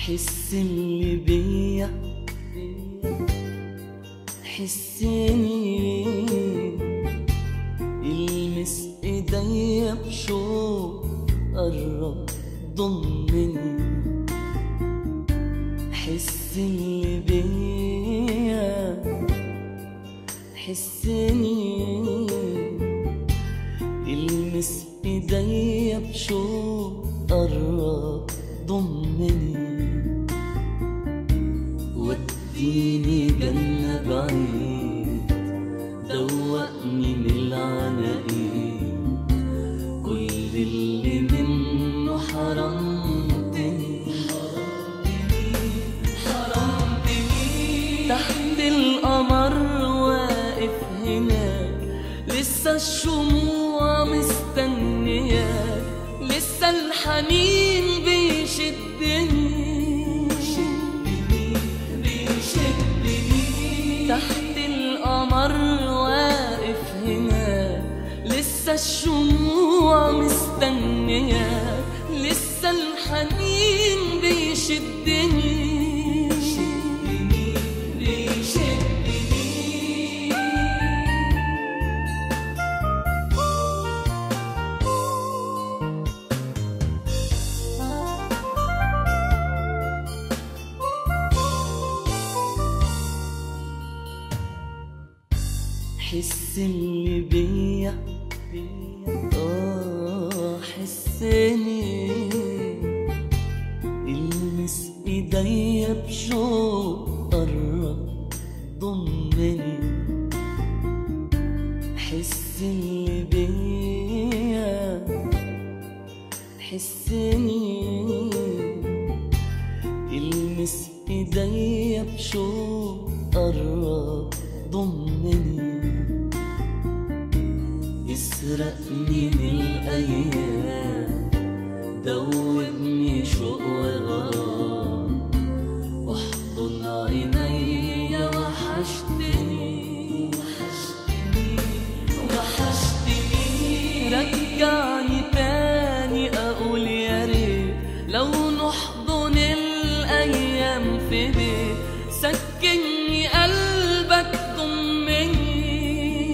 حس اللي بيا حسني المس ايديا بشوق قرب ضمني حس اللي بيا حسني المس ايديا بشوق قرب ضمني وديني جنة بعيد دوقني من العناقيد كل اللي منه حرمتني حرمتني تحت القمر واقف هناك لسه الشموع مستنياك لسه الحنين بيشدني بيشدني تحت القمر واقف هناك لسه الشموع مستنياك لسه الحنين بيشدني بيشدني حس اللي بيا اه حسني المس ايديا بشوق قرب ضمني حس اللي بيا حسني المس ايديا بشوق قرب ضمني اسرقني من الايام دوبني شوق وغرام واحضن عينيا وحشتني وحشتني رجعني تاني اقول يا ريت لو نحضن الايام في بيت سكني قلبك ضمني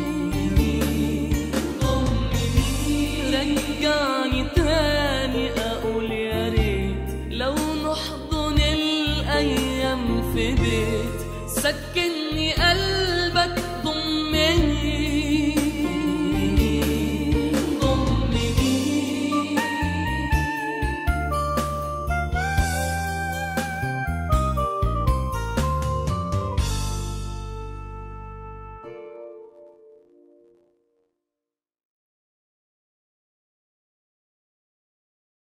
رجعني تاني اقول يا ريت لو نحضن الايام في بيت سكني